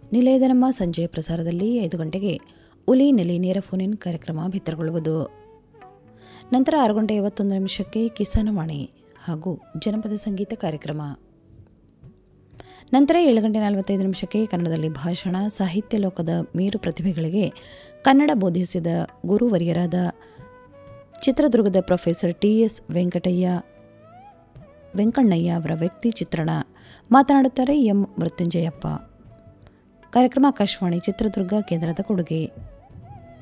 ನಿಲಯದ ನಮ್ಮ ಸಂಜೆಯ ಪ್ರಸಾರದಲ್ಲಿ ಐದು ಗಂಟೆಗೆ ಉಲಿ ನೆಲಿ ನೇರ ಫೋನಿನ್ ಕಾರ್ಯಕ್ರಮ ಬಿತ್ತರಗೊಳ್ಳುವುದು ನಂತರ ಆರು ಗಂಟೆ ಐವತ್ತೊಂದು ನಿಮಿಷಕ್ಕೆ ಕಿಸಾನವಾಣಿ ಹಾಗೂ ಜನಪದ ಸಂಗೀತ ಕಾರ್ಯಕ್ರಮ ನಂತರ ಏಳು ಗಂಟೆ ನಲವತ್ತೈದು ನಿಮಿಷಕ್ಕೆ ಕನ್ನಡದಲ್ಲಿ ಭಾಷಣ ಸಾಹಿತ್ಯ ಲೋಕದ ಮೀರು ಪ್ರತಿಭೆಗಳಿಗೆ ಕನ್ನಡ ಬೋಧಿಸಿದ ಗುರುವರಿಯರಾದ ಚಿತ್ರದುರ್ಗದ professor T S Venkataiah Venkannaiah ಅವರ ವ್ಯಕ್ತಿ ಚಿತ್ರಣ ಮಾತನಾಡುತ್ತಾರೆ ಎಂ ಮೃತ್ಯುಂಜಯಪ್ಪ ಕಾರ್ಯಕ್ರಮ ಆಕಾಶವಾಣಿ ಚಿತ್ರದುರ್ಗ ಕೇಂದ್ರದ ಕೊಡುಗೆ